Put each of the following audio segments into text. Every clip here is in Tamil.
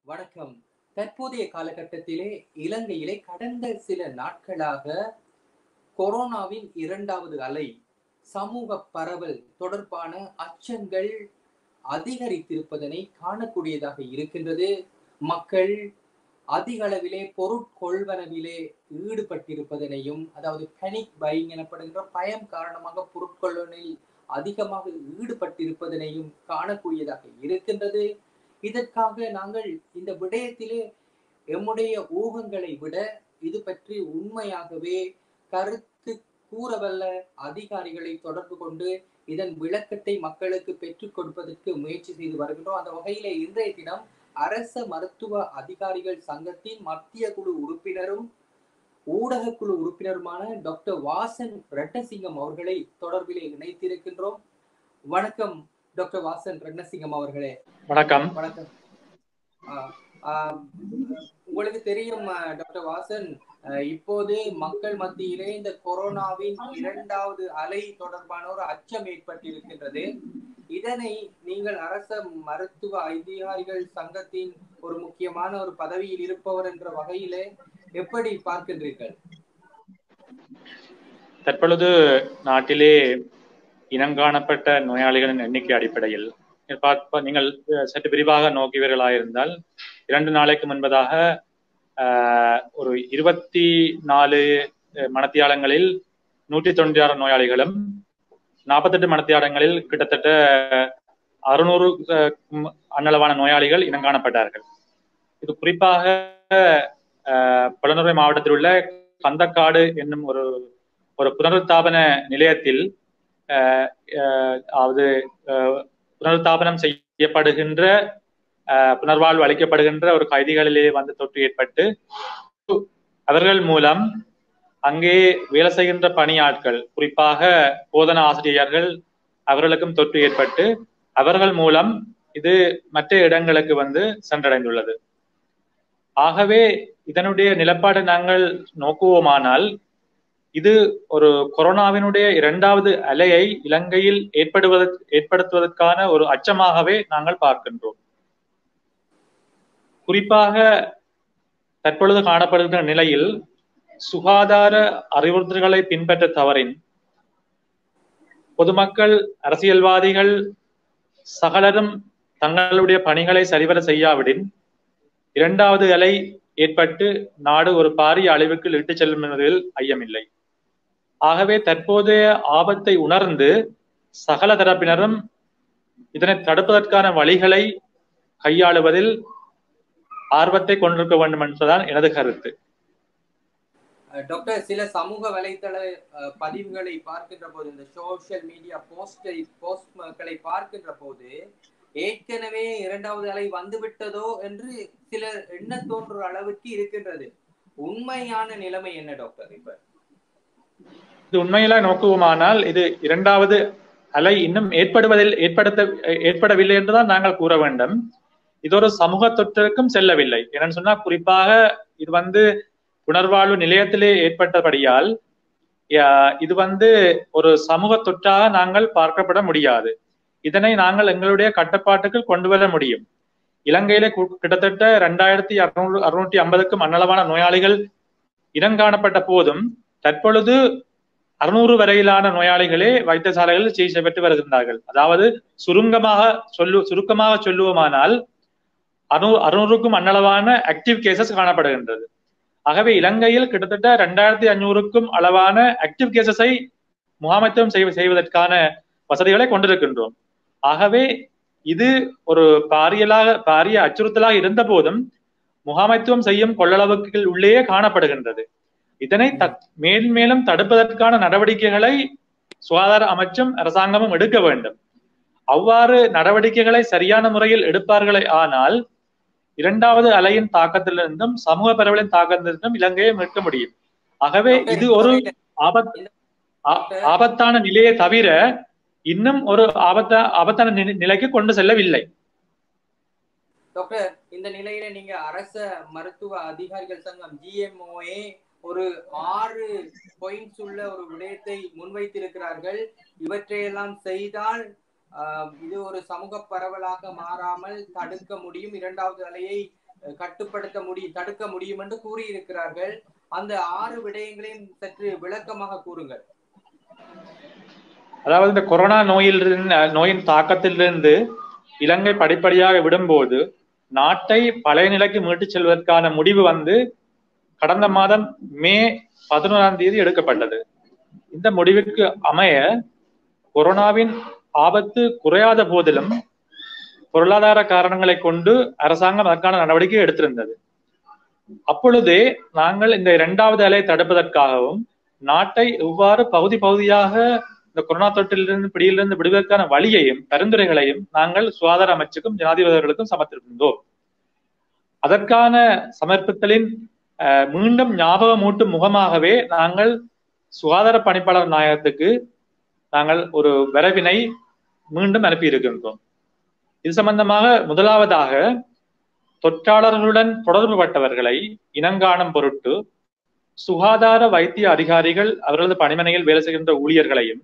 வணக்கம் தற்போதைய காலகட்டத்திலே இலங்கையிலே கடந்த சில நாட்களாக கொரோனாவின் இரண்டாவது அலை சமூக பரவல் தொடர்பான அச்சங்கள் அதிகரித்திருப்பதனை காணக்கூடியதாக இருக்கின்றது மக்கள் அதிக அளவிலே பொருட்கொள்வனவிலே ஈடுபட்டிருப்பதனையும் அதாவது பனிக் பையிங் எனப்படுகின்ற பயம் காரணமாக பொருட்கொள்வனில் அதிகமாக ஈடுபட்டிருப்பதனையும் காணக்கூடியதாக இருக்கின்றது இதற்காக நாங்கள் இந்த விடயத்திலே எம்முடைய ஊகங்களை விட இது பற்றி உண்மையாகவே கருத்து கூறவல்ல அதிகாரிகளை தொடர்பு கொண்டு இதன் விளக்கத்தை மக்களுக்கு பெற்றுக் கொடுப்பதற்கு முயற்சி செய்து வருகின்றோம் அந்த வகையிலே இன்றைய தினம் அரச மருத்துவ அதிகாரிகள் சங்கத்தின் மத்திய குழு உறுப்பினரும் ஊடக குழு உறுப்பினருமான டாக்டர் வாசன் ரெட்டசிங்கம் அவர்களை தொடர்பிலே இணைத்திருக்கின்றோம் வணக்கம் டாக்டர் வாசன் ரெட்னசிங்கம் அவர்களே வணக்கம் வணக்கம் ஆஹ் ஆஹ் உங்களுக்கு தெரியும் ஆஹ் டாக்டர் வாசன் ஆஹ் இப்போது மக்கள் மத்தியிலே இந்த கொரோனாவின் இரண்டாவது அலை தொடர்பான ஒரு அச்சம் ஏற்பட்டிருக்கின்றது இதனை நீங்கள் அரச மருத்துவ அதிகாரிகள் சங்கத்தின் ஒரு முக்கியமான ஒரு பதவியில் இருப்பவர் என்ற வகையிலே எப்படி பார்க்கின்றீர்கள் தற்பொழுது நாட்டிலே இனங்காணப்பட்ட நோயாளிகளின் எண்ணிக்கை அடிப்படையில் பார்ப்ப நீங்கள் சற்று விரிவாக நோக்கியவர்களாயிருந்தால் இரண்டு நாளைக்கு முன்பதாக ஆஹ், ஒரு இருபத்தி நாலு மணத்தியாளங்களில் நூற்றி தொண்ணூற்றி ஆறு நோயாளிகளும் நாற்பத்தெட்டு மணத்தியாளங்களில் கிட்டத்தட்ட அறுநூறு அன்னளவான நோயாளிகள் இனங்காணப்பட்டார்கள் இது குறிப்பாக ஆஹ், புலனறுவை மாவட்டத்தில் உள்ள கந்தக்காடு என்னும் ஒரு ஒரு புனருத்தாபன நிலையத்தில் ஆஹ், ஆஹ், அதாவது ஆஹ், புனருத்தாபனம் செய்யப்படுகின்ற ஆஹ், புனர்வாழ்வு அளிக்கப்படுகின்ற ஒரு கைதிகளிலே வந்து தொற்று ஏற்பட்டு அவர்கள் மூலம் அங்கே வேலை செய்கின்ற பணியாட்கள் குறிப்பாக போதனா ஆசிரியர்கள் அவர்களுக்கும் தொற்று ஏற்பட்டு அவர்கள் மூலம் இது மற்ற இடங்களுக்கு வந்து சென்றடைந்துள்ளது ஆகவே இதனுடைய நிலப்பாடு நாங்கள் நோக்குவோமானால் இது ஒரு கொரோனாவினுடைய இரண்டாவது அலையை இலங்கையில் ஏற்படுவதற்கு ஏற்படுத்துவதற்கான ஒரு அச்சமாகவே நாங்கள் பார்க்கின்றோம் குறிப்பாக தற்பொழுது காணப்படுகின்ற நிலையில் சுகாதார அறிவுறுத்தல்களை பின்பற்ற தவறின் பொதுமக்கள் அரசியல்வாதிகள் சகலரும் தங்களுடைய பணிகளை சரிவர செய்யாவிடின் இரண்டாவது அலை ஏற்பட்டு நாடு ஒரு பாரிய அழிவுக்கு இட்டுச் செல்லும் என்பதில் ஐயமில்லை ஆகவே தற்போதைய ஆபத்தை உணர்ந்து சகல தரப்பினரும் இதனை தடுப்பதற்கான வழிகளை கையாளுவதில் ஆர்வத்தை கொண்டிருக்க வேண்டும் என்பதுதான் எனது கருத்து அஹ் டாக்டர் சில சமூக வலைத்தள அஹ், பதிவுகளை பார்க்கின்ற போது இந்த சோஷியல் மீடியா போஸ்டை போஸ்ட்களை பார்க்கின்ற போது ஏற்கனவே இரண்டாவது அலை வந்துவிட்டதோ என்று சிலர் எண்ண தோன்ற அளவுக்கு இருக்கின்றது உண்மையான நிலைமை என்ன டாக்டர் இப்ப இது உண்மையில நோக்குவோமானால் இது இரண்டாவது அலை இன்னும் ஏற்படுவதில் ஏற்படுத்த ஏற்படவில்லை என்றுதான் நாங்கள் கூற வேண்டும் இது ஒரு சமூக தொற்றுக்கும் செல்லவில்லை என்னன்னு சொன்னா குறிப்பாக இது வந்து புனர்வாழ்வு நிலையத்திலே ஏற்பட்டபடியால் யா- இது வந்து ஒரு சமூக தொற்றாக நாங்கள் பார்க்கப்பட முடியாது இதனை நாங்கள் எங்களுடைய கட்டுப்பாட்டுக்குள் கொண்டு வர முடியும் இலங்கையிலே கு- கிட்டத்தட்ட இரண்டாயிரத்தி அறுநூறு அறுநூற்றி ஐம்பதுக்கும் அன்னளவான நோயாளிகள் இனங்காணப்பட்ட போதும் தற்பொழுது அறுநூறு வரையிலான நோயாளிகளே வைத்தியசாலைகளில் சிகிச்சை பெற்று வருகின்றார்கள் அதாவது சுருங்கமாக சொல்லு சுருக்கமாக சொல்லுவோமானால் அறு அறுநூறுக்கும் அன்னளவான ஆக்டிவ் கேசஸ் காணப்படுகின்றது ஆகவே இலங்கையில் கிட்டத்தட்ட ரெண்டாயிரத்தி அஞ்சூறுக்கும் அளவான ஆக்டிவ் கேசஸை முகாமைத்துவம் செய்வ செய்வதற்கான வசதிகளை கொண்டிருக்கின்றோம் ஆகவே இது ஒரு பாரியலாக பாரிய அச்சுறுத்தலாக இருந்த போதும் முகாமைத்துவம் செய்யும் கொள்ளளவுக்கு உள்ளேயே காணப்படுகின்றது இதனை த மேல் மேலும் தடுப்பதற்கான நடவடிக்கைகளை சுகாதார அமைச்சும் அரசாங்கமும் எடுக்க வேண்டும் அவ்வாறு நடவடிக்கைகளை சரியான முறையில் எடுப்பார்களே ஆனால் இரண்டாவது அலையின் தாக்கத்திலிருந்தும் சமூக பரவலின் தாக்கத்திலிருந்தும் இலங்கையை மீட்க முடியும் ஆகவே இது ஒரு ஆபத் ஆ- ஆபத்தான நிலையை தவிர இன்னும் ஒரு ஆபத்தா ஆபத்தான நி- நிலைக்கு கொண்டு செல்லவில்லை டாக்டர் இந்த நிலையில நீங்க அரச மருத்துவ அதிகாரிகள் சங்கம் ஜிஎம்ஓஏ ஒரு ஆறு பாயிண்ட்ஸ் உள்ள ஒரு விடயத்தை முன்வைத்திருக்கிறார்கள் இவற்றையெல்லாம் செய்தால் ஆஹ், இது ஒரு சமூக பரவலாக மாறாமல் தடுக்க முடியும் இரண்டாவது அலையை கட்டுப்படுத்த முடியும் தடுக்க முடியும் என்று கூறியிருக்கிறார்கள் அந்த ஆறு விடயங்களையும் சற்று விளக்கமாக கூறுங்கள் அதாவது இந்த கொரோனா நோயில் நோயின் தாக்கத்திலிருந்து இலங்கை படிப்படியாக விடும்போது நாட்டை பழைய நிலைக்கு மீட்டுச் செல்வதற்கான முடிவு வந்து கடந்த மாதம் மே பதினோராம் தேதி எடுக்கப்பட்டது இந்த முடிவுக்கு அமைய கொரோனாவின் ஆபத்து குறையாத போதிலும் பொருளாதார காரணங்களை கொண்டு அரசாங்கம் அதற்கான நடவடிக்கை எடுத்திருந்தது அப்பொழுதே நாங்கள் இந்த இரண்டாவது அலை தடுப்பதற்காகவும் நாட்டை எவ்வாறு பகுதி பகுதியாக இந்த கொரோனா தொற்றிலிருந்து பிடியிலிருந்து விடுவதற்கான வழியையும் பரிந்துரைகளையும் நாங்கள் சுகாதார அமைச்சுக்கும் ஜனாதிபதிகளுக்கும் சமர்ப்பித்திருந்தோம் அதற்கான சமர்ப்பித்தலின் மீண்டும் ஞாபகமூட்டும் முகமாகவே நாங்கள் சுகாதார பணிப்பாளர் நாயகத்துக்கு நாங்கள் ஒரு வரவினை மீண்டும் அனுப்பியிருக்கின்றோம் இது சம்பந்தமாக முதலாவதாக தொற்றாளர்களுடன் தொடர்பு பட்டவர்களை இனங்காணும் பொருட்டு சுகாதார வைத்திய அதிகாரிகள் அவர்களது பணிமனையில் வேலை செய்கின்ற ஊழியர்களையும்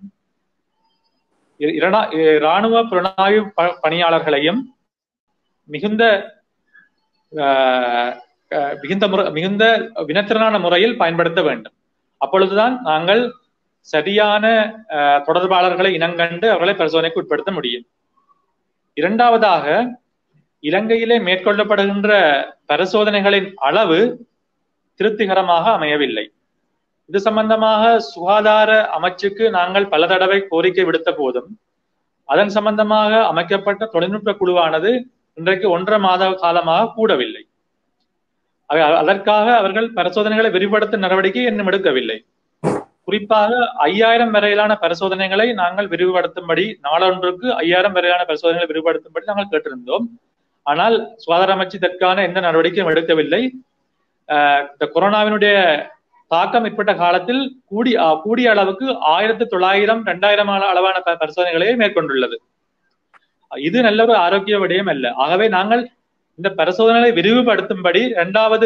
இராணுவ புலனாய்வு பணியாளர்களையும் மிகுந்த மிகுந்த முறை மிகுந்த வினத்திறனான முறையில் பயன்படுத்த வேண்டும் அப்பொழுதுதான் நாங்கள் சரியான தொடர்பாளர்களை இனங்கண்டு அவர்களை பரிசோதனைக்கு உட்படுத்த முடியும் இரண்டாவதாக இலங்கையிலே மேற்கொள்ளப்படுகின்ற பரிசோதனைகளின் அளவு திருப்திகரமாக அமையவில்லை இது சம்பந்தமாக சுகாதார அமைச்சுக்கு நாங்கள் பல தடவை கோரிக்கை விடுத்த போதும் அதன் சம்பந்தமாக அமைக்கப்பட்ட தொழில்நுட்ப குழுவானது இன்றைக்கு ஒன்றரை மாத காலமாக கூடவில்லை அதற்காக அவர்கள் பரிசோதனைகளை விரிவுபடுத்தும் நடவடிக்கை இன்னும் எடுக்கவில்லை குறிப்பாக ஐயாயிரம் வரையிலான பரிசோதனைகளை நாங்கள் விரிவுபடுத்தும்படி நாளொன்றுக்கு ஐயாயிரம் வரையிலான பரிசோதனைகளை விரிவுபடுத்தும்படி நாங்கள் கேட்டிருந்தோம் ஆனால் சுகாதார அமைச்சு இதற்கான எந்த நடவடிக்கையும் எடுக்கவில்லை இந்த கொரோனாவினுடைய தாக்கம் ஏற்பட்ட காலத்தில் கூடி கூடிய அளவுக்கு ஆயிரத்தி தொள்ளாயிரம் இரண்டாயிரம் அளவான பரிசோதனைகளையே மேற்கொண்டுள்ளது இது நல்ல ஒரு ஆரோக்கிய விடயம் அல்ல ஆகவே நாங்கள் இந்த பரிசோதனைகளை விரிவுபடுத்தும்படி இரண்டாவது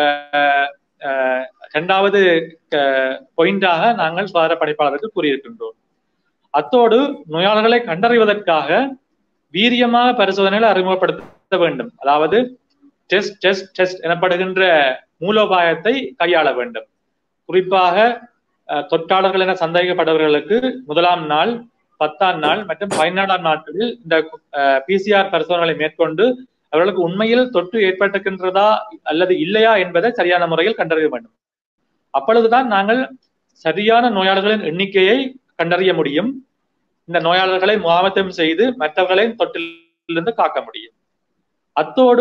இரண்டாவது பாயிண்டாக நாங்கள் சுகாதார பணிப்பாளருக்கு கூறியிருக்கின்றோம் அத்தோடு நோயாளர்களை கண்டறிவதற்காக வீரியமாக பரிசோதனைகளை அறிமுகப்படுத்த வேண்டும் அதாவது டெஸ்ட் டெஸ்ட் டெஸ்ட் எனப்படுகின்ற மூலோபாயத்தை கையாள வேண்டும் குறிப்பாக தொற்றாளர்கள் என சந்தேகப்படுபவர்களுக்கு முதலாம் நாள் பத்தாம் நாள் மற்றும் பதினாலாம் நாட்களில் இந்த பிசிஆர் பரிசோதனைகளை மேற்கொண்டு அவர்களுக்கு உண்மையில் தொற்று ஏற்பட்டிருக்கின்றதா அல்லது இல்லையா என்பதை சரியான முறையில் கண்டறிய வேண்டும் அப்பொழுதுதான் நாங்கள் சரியான நோயாளர்களின் எண்ணிக்கையை கண்டறிய முடியும் இந்த நோயாளர்களை முகாமத்தம் செய்து மற்றவர்களை தொற்றிலிருந்து காக்க முடியும் அத்தோடு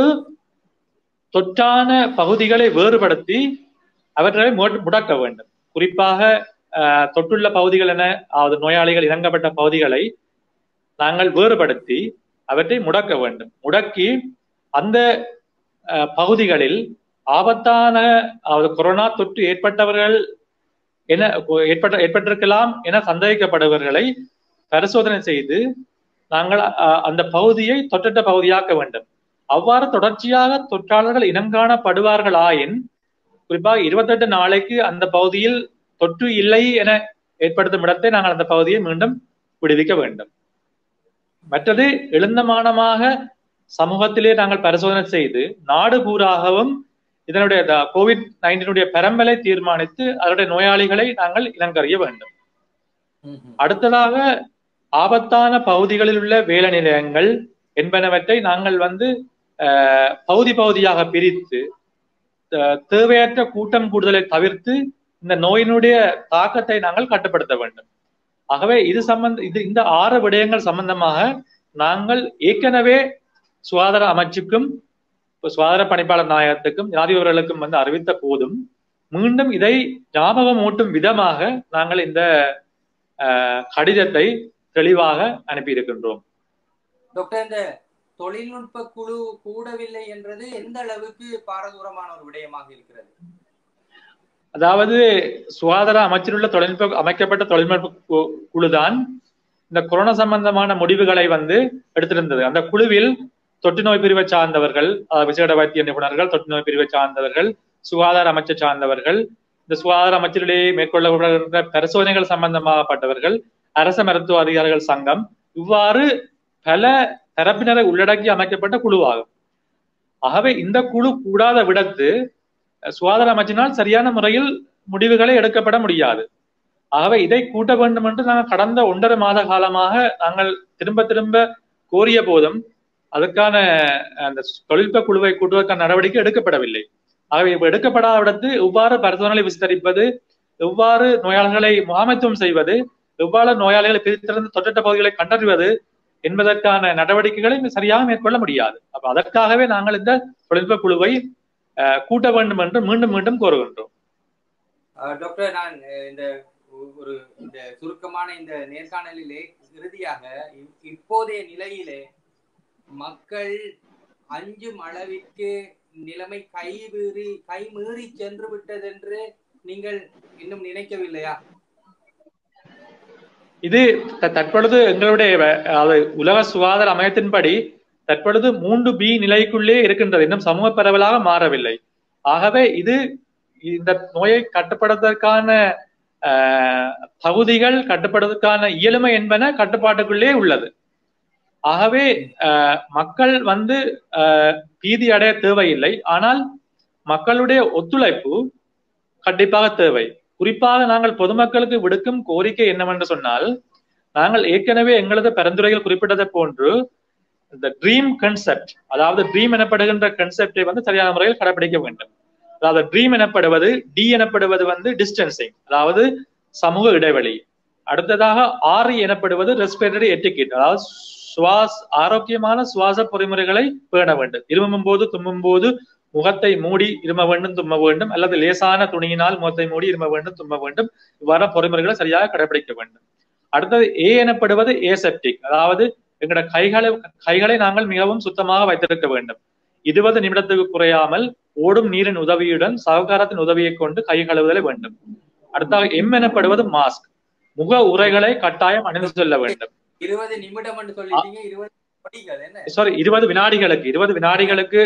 தொற்றான பகுதிகளை வேறுபடுத்தி அவற்றை முடக்க வேண்டும் குறிப்பாக தொற்றுள்ள பகுதிகள் என அதாவது நோயாளிகள் இறங்கப்பட்ட பகுதிகளை நாங்கள் வேறுபடுத்தி அவற்றை முடக்க வேண்டும் முடக்கி அந்த பகுதிகளில் ஆபத்தான அதாவது கொரோனா தொற்று ஏற்பட்டவர்கள் என ஏற்பட்ட ஏற்பட்டிருக்கலாம் என சந்தேகிக்கப்படுபவர்களை பரிசோதனை செய்து நாங்கள் அந்த பகுதியை தொற்றட்ட பகுதியாக்க வேண்டும் அவ்வாறு தொடர்ச்சியாக தொற்றாளர்கள் இனங்காணப்படுவார்கள் ஆயின் குறிப்பாக இருபத்தெட்டு நாளைக்கு அந்த பகுதியில் தொற்று இல்லை என ஏற்படுத்தும் இடத்தை நாங்கள் அந்த பகுதியை மீண்டும் விடுவிக்க வேண்டும் மற்றது எழுந்தமானமாக சமூகத்திலே நாங்கள் பரிசோதனை செய்து நாடு பூராகவும் இதனுடைய கோவிட் நைன்டீனுடைய பரம்பலை தீர்மானித்து அதனுடைய நோயாளிகளை நாங்கள் இனங்கறிய வேண்டும் அடுத்ததாக ஆபத்தான பகுதிகளில் உள்ள வேலை நிலையங்கள் என்பனவற்றை நாங்கள் வந்து பகுதி பகுதியாக பிரித்து தேவையற்ற கூட்டம் கூடுதலை தவிர்த்து இந்த நோயினுடைய தாக்கத்தை நாங்கள் கட்டுப்படுத்த வேண்டும் ஆகவே இது சம்பந்த இது இந்த ஆறு விடயங்கள் சம்பந்தமாக நாங்கள் ஏற்கனவே சுகாதார அமைச்சுக்கும் சுகாதார பணிப்பாளர் நாயகத்துக்கும் ஜனாதிபதிகளுக்கும் வந்து அறிவித்த போதும் மீண்டும் இதை ஞாபகம் ஊட்டும் விதமாக நாங்கள் இந்த கடிதத்தை தெளிவாக அனுப்பியிருக்கின்றோம் டாக்டர் இந்த தொழில்நுட்ப குழு கூடவில்லை என்றது எந்த அளவுக்கு பாரதூரமான ஒரு விடயமாக இருக்கிறது அதாவது சுகாதார அமைச்சில் உள்ள தொழில்நுட்ப அமைக்கப்பட்ட தொழில்நுட்ப குழுதான் இந்த கொரோனா சம்பந்தமான முடிவுகளை வந்து எடுத்திருந்தது அந்த குழுவில் தொற்று நோய் பிரிவை சார்ந்தவர்கள் விசேட வைத்திய நிபுணர்கள் தொற்று நோய் பிரிவை சார்ந்தவர்கள் சுகாதார அமைச்சர் சார்ந்தவர்கள் இந்த சுகாதார அமைச்சரிடையே மேற்கொள்ளப்படுகின்ற பரிசோதனைகள் சம்பந்தமாகப்பட்டவர்கள் அரச மருத்துவ அதிகாரிகள் சங்கம் இவ்வாறு பல தரப்பினரை உள்ளடக்கி அமைக்கப்பட்ட குழுவாகும் ஆகவே இந்த குழு கூடாத விடத்து சுகாதார அமைச்சினால் சரியான முறையில் முடிவுகளை எடுக்கப்பட முடியாது ஆகவே இதை கூட்ட வேண்டும் என்று நாங்கள் கடந்த ஒன்றரை மாத காலமாக நாங்கள் திரும்ப திரும்ப கோரிய போதும் அதுக்கான அந்த தொழில்நுட்ப குழுவை கூட்டுவதற்கான நடவடிக்கை எடுக்கப்படவில்லை ஆகவே இப்ப எடுக்கப்படாத விடத்து எவ்வாறு பரிசோதனை விஸ்தரிப்பது எவ்வாறு நோயாளர்களை முகாமைத்துவம் செய்வது எவ்வாறு நோயாளிகளை பிரித்திருந்து தொற்றட்ட பகுதிகளை கண்டறிவது என்பதற்கான நடவடிக்கைகளை சரியாக மேற்கொள்ள முடியாது அப்ப அதற்காகவே நாங்கள் இந்த தொழில்நுட்ப குழுவை கூட்ட வேண்டும் என்று மீண்டும் மீண்டும் கோருகின்றோம் டாக்டர் நான் இந்த ஒரு இந்த சுருக்கமான இந்த நேர்காணலிலே இறுதியாக இப்போதைய நிலையிலே மக்கள் அஞ்சும் அளவிற்கு நிலைமை கைமீறி கைமீறி சென்று விட்டதென்று நீங்கள் இன்னும் நினைக்கவில்லையா இது தற்பொழுது எங்களுடைய உலக சுகாதார அமையத்தின்படி தற்பொழுது மூன்று பி நிலைக்குள்ளே இருக்கின்றது இன்னும் சமூக பரவலாக மாறவில்லை ஆகவே இது இந்த நோயை கட்டுப்படுவதற்கான தகுதிகள் கட்டுப்படுவதற்கான இயலுமை என்பன கட்டுப்பாட்டுக்குள்ளே உள்ளது ஆகவே மக்கள் வந்து பீதி அடைய தேவையில்லை ஆனால் மக்களுடைய ஒத்துழைப்பு கண்டிப்பாக தேவை குறிப்பாக நாங்கள் பொதுமக்களுக்கு விடுக்கும் கோரிக்கை என்னவென்று சொன்னால் நாங்கள் ஏற்கனவே எங்களது பரிந்துரைகள் குறிப்பிட்டதை போன்று இந்த ட்ரீம் கன்செப்ட் அதாவது ட்ரீம் எனப்படுகின்ற கன்செப்டை வந்து சரியான முறையில் கடைபிடிக்க வேண்டும் அதாவது ட்ரீம் எனப்படுவது டி எனப்படுவது வந்து டிஸ்டன்சிங் அதாவது சமூக இடைவெளி அடுத்ததாக ஆறு எனப்படுவது ரெஸ்பிரேட்டரி எட்டிகேட் அதாவது சுவாஸ் ஆரோக்கியமான சுவாச பொறிமுறைகளை பேண வேண்டும் இருமும் போது தும்மும் போது முகத்தை மூடி இரும வேண்டும் தும்ம வேண்டும் அல்லது லேசான துணியினால் முகத்தை மூடி இரும வேண்டும் தும்ம வேண்டும் இவ்வாறு பொறிமுறைகளை சரியாக கடைபிடிக்க வேண்டும் அடுத்தது ஏ எனப்படுவது ஏசெப்டிக் அதாவது எங்களோட கைகளை கைகளை நாங்கள் மிகவும் சுத்தமாக வைத்திருக்க வேண்டும் இருபது நிமிடத்துக்கு குறையாமல் ஓடும் நீரின் உதவியுடன் சககாரத்தின் உதவியை கொண்டு கை கழுவுதலை வேண்டும் அடுத்தாக எம் எனப்படுவது மாஸ்க் முக உரைகளை கட்டாயம் அணிந்து செல்ல வேண்டும் இருபது நிமிடம் என்று சொல்லிட்டீங்க இருபது நொடிகள் என்ன சாரி இருபது வினாடிகளுக்கு இருபது வினாடிகளுக்கு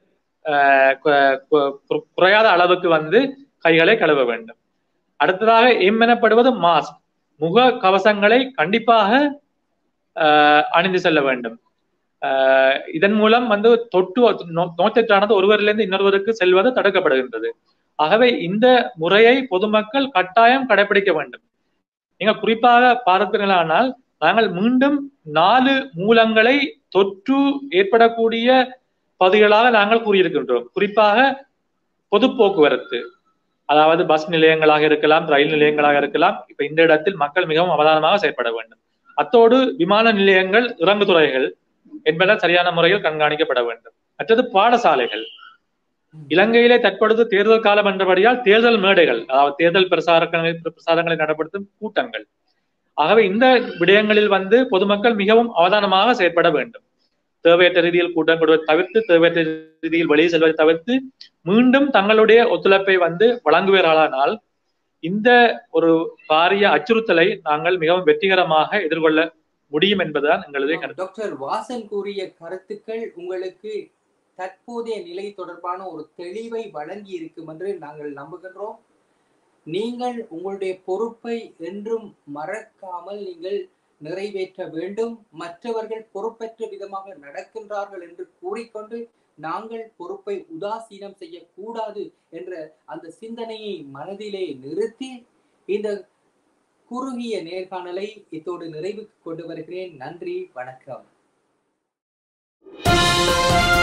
குறையாத அளவுக்கு வந்து கைகளை கழுவ வேண்டும் அடுத்ததாக எம் எனப்படுவது மாஸ்க் முக கவசங்களை கண்டிப்பாக அணிந்து செல்ல வேண்டும் இதன் மூலம் வந்து தொட்டு நோய்த்தொற்றானது ஒருவரிலிருந்து இன்னொருவருக்கு செல்வது தடுக்கப்படுகின்றது ஆகவே இந்த முறையை பொதுமக்கள் கட்டாயம் கடைபிடிக்க வேண்டும் நீங்க குறிப்பாக பார்த்தீர்களானால் நாங்கள் மீண்டும் நாலு மூலங்களை தொற்று ஏற்படக்கூடிய பகுதிகளாக நாங்கள் கூறியிருக்கின்றோம் குறிப்பாக பொது போக்குவரத்து அதாவது பஸ் நிலையங்களாக இருக்கலாம் ரயில் நிலையங்களாக இருக்கலாம் இப்ப இந்த இடத்தில் மக்கள் மிகவும் அவதானமாக செயற்பட வேண்டும் அத்தோடு விமான நிலையங்கள் இறங்குதுறைகள் என்பன சரியான முறையில் கண்காணிக்கப்பட வேண்டும் மற்றது பாடசாலைகள் இலங்கையிலே தற்பொழுது தேர்தல் காலம் என்றபடியால் தேர்தல் மேடைகள் அதாவது தேர்தல் பிரசாரங்களை பிரசாரங்களை நடப்படுத்தும் கூட்டங்கள் ஆகவே இந்த விடயங்களில் வந்து பொதுமக்கள் மிகவும் அவதானமாக செயற்பட வேண்டும் தேவையற்ற ரீதியில் கூட்டம் கொடுவதை தவிர்த்து தேவையற்ற ரீதியில் வெளியே செல்வதை தவிர்த்து மீண்டும் தங்களுடைய ஒத்துழைப்பை வந்து வழங்குவீர்களானால் இந்த ஒரு பாரிய அச்சுறுத்தலை நாங்கள் மிகவும் வெற்றிகரமாக எதிர்கொள்ள முடியும் என்பதுதான் எங்களது கருத்து டாக்டர் வாசன் கூறிய கருத்துக்கள் உங்களுக்கு தற்போதைய நிலை தொடர்பான ஒரு தெளிவை வழங்கி இருக்கும் என்று நாங்கள் நம்புகின்றோம் நீங்கள் உங்களுடைய பொறுப்பை என்றும் மறக்காமல் நீங்கள் நிறைவேற்ற வேண்டும் மற்றவர்கள் பொறுப்பற்ற விதமாக நடக்கின்றார்கள் என்று கூறிக்கொண்டு நாங்கள் பொறுப்பை உதாசீனம் செய்யக்கூடாது என்ற அந்த சிந்தனையை மனதிலே நிறுத்தி இந்த குறுகிய நேர்காணலை இத்தோடு நிறைவுக்கு கொண்டு வருகிறேன் நன்றி வணக்கம்